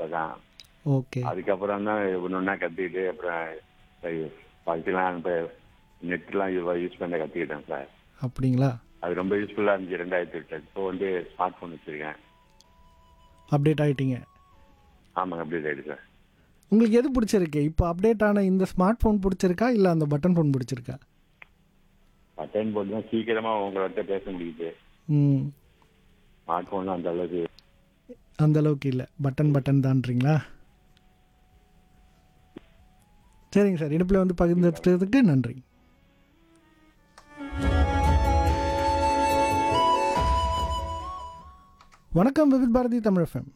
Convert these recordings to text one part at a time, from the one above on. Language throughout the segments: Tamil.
அப்பதான் ஓகே அதுக்கப்புறம் தான் ஒன்று ஒன்றா கற்றுக்கிட்டு அப்புறம் பகுதிலாம் இப்போ நெட்லாம் யூஸ் பண்ண கற்றுக்கிட்டேன் சார் அப்படிங்களா அது ரொம்ப யூஸ்ஃபுல்லாக இருந்துச்சு ரெண்டாயிரத்தி எட்டு இப்போ வந்து ஸ்மார்ட் ஃபோன் வச்சுருக்கேன் அப்டேட் ஆயிட்டீங்க ஆமாங்க அப்டேட் ஆகிடுச்சு சார் உங்களுக்கு எது பிடிச்சிருக்கு இப்போ அப்டேட் ஆன இந்த ஸ்மார்ட் ஃபோன் பிடிச்சிருக்கா இல்லை அந்த பட்டன் ஃபோன் பிடிச்சிருக்கா பட்டன் போட்டு தான் சீக்கிரமாக உங்கள்கிட்ட பேச முடியுது ம் ஸ்மார்ட் ஃபோன்லாம் அந்த அளவுக்கு அந்த அளவுக்கு இல்லை பட்டன் பட்டன் தான்றீங்களா சரிங்க சார் இடுப்பில் வந்து பகிர்ந்ததுக்கு நன்றி வணக்கம் விவித் பாரதி தமிழ் எஃப்எம்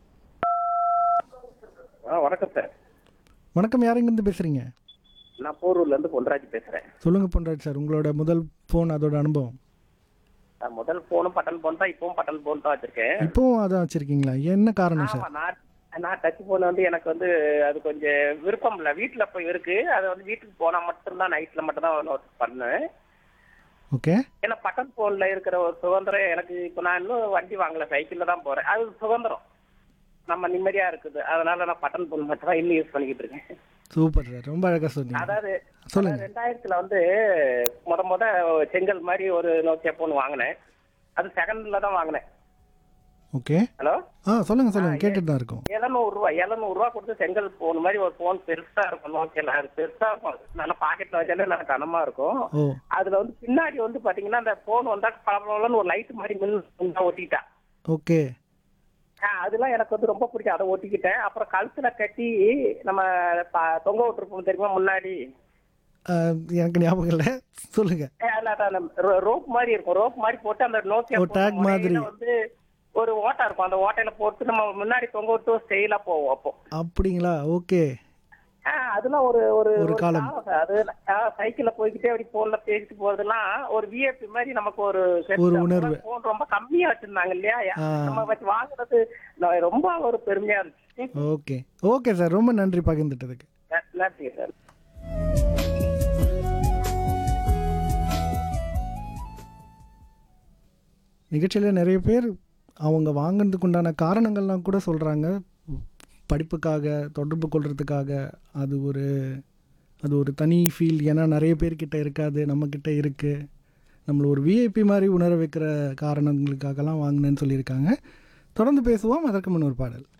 ஆ வணக்கம் சார் வணக்கம் யாருங்கிருந்து பேசுகிறீங்க நான் போரூர்ல இருந்து பொன்ராஜ் பேசுறேன் சொல்லுங்கள் பொன்ராஜ் சார் உங்களோட முதல் ஃபோன் அதோட அனுபவம் நான் முதல் போனும் பட்டன் போன் தான் இப்பவும் பட்டன் போன் தான் வச்சிருக்கேன் இப்போவும் அதான் வச்சுருக்கீங்களா என்ன காரணம் ஆமா சார் நான் நான் டச் போன் வந்து எனக்கு வந்து அது கொஞ்சம் விருப்பம் இல்லை வீட்டுல போய் இருக்கு அது வந்து வீட்டுக்கு போனா மட்டும்தான் நைட்ல மட்டும் தான் நோட் பண்ணேன் ஓகே ஏன்னா பட்டன் போன்ல இருக்கிற ஒரு சுதந்திரம் எனக்கு இப்போ நான் இன்னும் வண்டி வாங்கல சைக்கிள்ல தான் போறேன் அது சுதந்திரம் நம்ம நிம்மதியா இருக்குது அதனால நான் பட்டன் போன் மட்டும் தான் இன்னும் யூஸ் பண்ணிக்கிட்டு இருக்கேன் சூப்பர் சார் ரொம்ப அழகாக சொன்னீங்க அதாவது சொல்லுங்க. அதாவது ரெண்டாயிரத்துல வந்து முத முத செங்கல் மாதிரி ஒரு நோக்கியா போன் வாங்கினேன் அது செகண்ட்ல தான் வாங்கினேன் ஓகே ஹலோ ஆ சொல்லுங்கள் சொல்லுங்கள் கேட்டுட்டு தான் இருக்கோம் எழுநூறு ரூபா எழுநூறு ரூபா கொடுத்து செங்கல் போன் மாதிரி ஒரு போன் பெருசா இருக்கும் நோக்கியல அது பெருசா இருக்கும் நல்லா பாக்கெட்ல வச்சாலே நல்லா கனமா இருக்கும் ஓ அதுல வந்து பின்னாடி வந்து பாத்தீங்கன்னா அந்த போன் வந்தா பளபளன்னு ஒரு லைட் மாதிரி மின் ஒட்டிட்டா ஓகே ஆஹ் அதெல்லாம் எனக்கு வந்து ரொம்ப பிடிக்கும் அதை ஒட்டிக்கிட்டேன் அப்புறம் கழுத்துல கட்டி நம்ம ப- தொங்க விட்டுருப்போம் தெரியுமா முன்னாடி ஆ, எனக்கு ஞாபகம் இல்லை சொல்லுங்கள் ரோப் மாதிரி இருக்கும் ரோப் மாதிரி போட்டு அந்த நோக்கியா ஓ, tag போட்ட மாதிரி. முனையில வந்து ஒரு ஓட்டை இருக்கும் அந்த ஓட்டையில போட்டு நம்ம முன்னாடி தொங்க விட்டு ஸ்டைலா போவோம் அப்போ அப்படிங்களா ஓகே ஆ, அதெல்லாம் ஒரு ஒரு ஒரு காலம். சார். அது சைக்கிள்ல போய்கிட்டே அப்படி போன்ல பேசிட்டு போறதெல்லாம் ஒரு விஐபி மாதிரி நமக்கு ஒரு ஒரு உணர்வு. போன் ரொம்ப கம்மியா வச்சிருந்தாங்க இல்லையா ஆ. நம்ம வச்சு வாங்குறது நான் ரொம்ப ஒரு பெருமையா இருந்துச்சு ஓகே ஓகே சார் ரொம்ப நன்றி பகிர்ந்துட்டதுக்கு ந- நன்றி சார் நிகழ்ச்சியில் நிறைய பேர் அவங்க வாங்கினதுக்கு உண்டான காரணங்கள்லாம் கூட சொல்கிறாங்க படிப்புக்காக தொடர்பு கொள்றதுக்காக அது ஒரு அது ஒரு தனி ஃபீல் ஏன்னா நிறைய பேர்கிட்ட இருக்காது நம்மக்கிட்ட இருக்குது நம்மளை ஒரு விஐபி மாதிரி உணர வைக்கிற காரணங்களுக்காகலாம் வாங்கினேன்னு சொல்லியிருக்காங்க தொடர்ந்து பேசுவோம் அதற்கு முன் ஒரு பாடல்